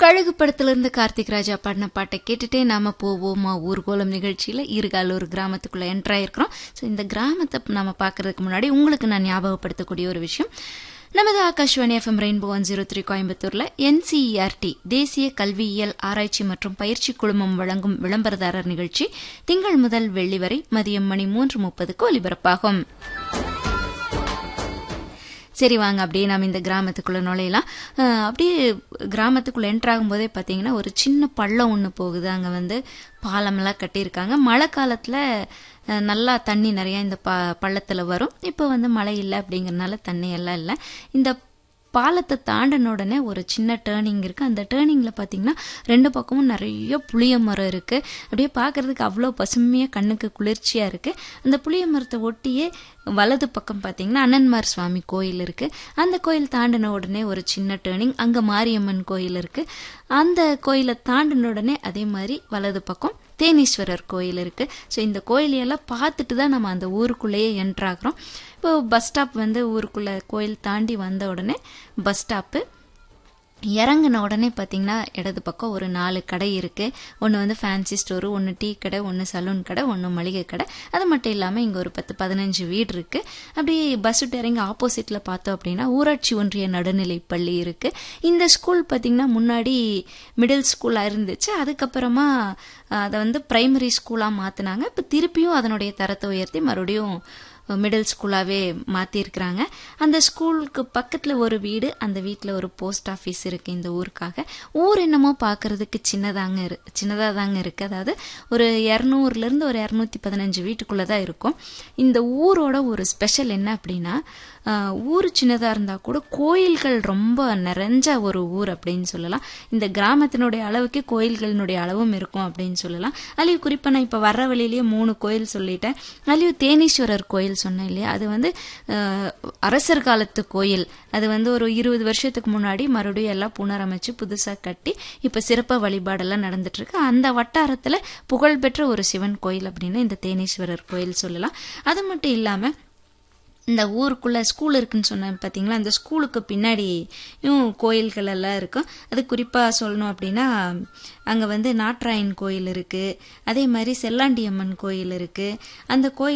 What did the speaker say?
கழுகு படத்திலிருந்து கார்த்திக் ராஜா பாடின பாட்டை கேட்டுட்டே நாம போவோமா ஊர்கோலம் நிகழ்ச்சியில இருகாலூர் கிராமத்துக்குள்ள என்ட்ரு ஆயிருக்கிறோம் ஸோ இந்த கிராமத்தை நாம பார்க்கறதுக்கு முன்னாடி உங்களுக்கு நான் ஞாபகப்படுத்தக்கூடிய ஒரு விஷயம் நமது Akashvani FM rainbow one zero three கோயம்புத்தூர்ல என்சிஇஆர்டி தேசிய கல்வியியல் ஆராய்ச்சி மற்றும் பயிற்சி குழுமம் வழங்கும் விளம்பரதாரர் நிகழ்ச்சி திங்கள் முதல் வெள்ளி வரை மதியம் மணி மூன்று முப்பதுக்கு ஒலிபரப்பாகும் சரி வாங்க அப்படியே நாம் இந்த கிராமத்துக்குள்ள நுழையலாம் அஹ் அப்படியே கிராமத்துக்குள்ள என்ட்ரு ஆகும்போதே பார்த்தீங்கன்னா ஒரு சின்ன பள்ளம் ஒன்று போகுது அங்கே வந்து பாலமெல்லாம் கட்டியிருக்காங்க மழை காலத்தில் அஹ் நல்லா தண்ணி நிறையா இந்த ப பள்ளத்தில் வரும் இப்போ வந்து மழை இல்லை அப்படிங்கறனால தண்ணி எல்லாம் இல்லை இந்த பாலத்தை தாண்டின உடனே ஒரு சின்ன டேர்னிங் இருக்குது அந்த டேர்னிங்கில் பார்த்தீங்கன்னா ரெண்டு பக்கமும் நிறைய புளிய மரம் இருக்குது அப்படியே பார்க்கறதுக்கு அவ்வளோ பசுமையாக கண்ணுக்கு குளிர்ச்சியாக இருக்குது அந்த புளிய மரத்தை ஒட்டியே வலது பக்கம் பார்த்தீங்கன்னா அண்ணன்மார் சுவாமி கோயில் இருக்குது அந்த கோயில் தாண்டின உடனே ஒரு சின்ன டேர்னிங் அங்கே மாரியம்மன் கோயில் இருக்குது அந்த கோயிலை தாண்டின உடனே அதே மாதிரி வலது பக்கம் தேனீஸ்வரர் கோயில் இருக்கு ஸோ இந்த கோயிலையெல்லாம் பார்த்துட்டு தான் நம்ம அந்த ஊருக்குள்ளேயே என்ட்ராகிறோம் இப்போ பஸ் ஸ்டாப் வந்து ஊருக்குள்ள கோயில் தாண்டி வந்த உடனே பஸ் ஸ்டாப்பு இறங்கின உடனே பார்த்தீங்கன்னா இடது பக்கம் ஒரு நாலு கடை இருக்கு ஒன்று வந்து ஃபேன்சி ஸ்டோரு ஒன்று டீ கடை ஒன்று சலூன் கடை ஒன்று மளிகை கடை அது மட்டும் இல்லாமல் இங்கே ஒரு பத்து பதினஞ்சு வீடு இருக்கு அப்படியே பஸ் விட்டு இறங்கி ஆப்போசிட்டில் பார்த்தோம் அப்படின்னா ஊராட்சி ஒன்றிய நடுநிலை பள்ளி இருக்கு இந்த ஸ்கூல் பார்த்தீங்கன்னா முன்னாடி மிடில் ஸ்கூலாக இருந்துச்சு அதுக்கப்புறமா அதை வந்து பிரைமரி ஸ்கூலாக மாற்றினாங்க இப்போ திருப்பியும் அதனுடைய தரத்தை உயர்த்தி மறுபடியும் மிடில் ஸ்கூலாகவே மாற்றிருக்கிறாங்க அந்த ஸ்கூலுக்கு பக்கத்தில் ஒரு வீடு அந்த வீட்டில் ஒரு போஸ்ட் ஆஃபீஸ் இருக்குது இந்த ஊருக்காக ஊர் என்னமோ பார்க்கறதுக்கு சின்னதாங்க இரு சின்னதாக தாங்க இருக்குது அதாவது ஒரு இரநூறுலேருந்து ஒரு இரநூத்தி பதினஞ்சு வீட்டுக்குள்ளே தான் இருக்கும் இந்த ஊரோட ஒரு ஸ்பெஷல் என்ன அப்படின்னா ஊர் சின்னதாக இருந்தால் கூட கோயில்கள் ரொம்ப நிறைஞ்ச ஒரு ஊர் அப்படின்னு சொல்லலாம் இந்த கிராமத்தினுடைய அளவுக்கு கோயில்களினுடைய அளவும் இருக்கும் அப்படின்னு சொல்லலாம் அதுலேயும் குறிப்பாக நான் இப்போ வர்ற வழியிலேயே மூணு கோயில் சொல்லிட்டேன் அதுலேயும் தேனீஸ்வரர் கோயில் சொன்னேன் இல்லையா அது வந்து அரசர் காலத்து கோயில் அது வந்து ஒரு இருபது வருஷத்துக்கு முன்னாடி மறுபடியும் எல்லாம் புனரமைச்சு புதுசாக கட்டி இப்போ சிறப்பு வழிபாடெல்லாம் நடந்துட்டு இருக்கு அந்த வட்டாரத்தில் புகழ்பெற்ற ஒரு சிவன் கோயில் அப்படின்னு இந்த தேனீஸ்வரர் கோயில் சொல்லலாம் அது மட்டும் இல்லாமல் இந்த ஊருக்குள்ளே ஸ்கூல் இருக்குன்னு சொன்னேன் பார்த்தீங்களா அந்த ஸ்கூலுக்கு பின்னாடியும் கோயில்கள் எல்லாம் இருக்கும் அது குறிப்பாக சொல்லணும் அப்படின்னா அங்கே வந்து நாட்ராயன் கோயில் இருக்குது அதே மாதிரி செல்லாண்டியம்மன் கோயில் இருக்குது அந்த கோயில்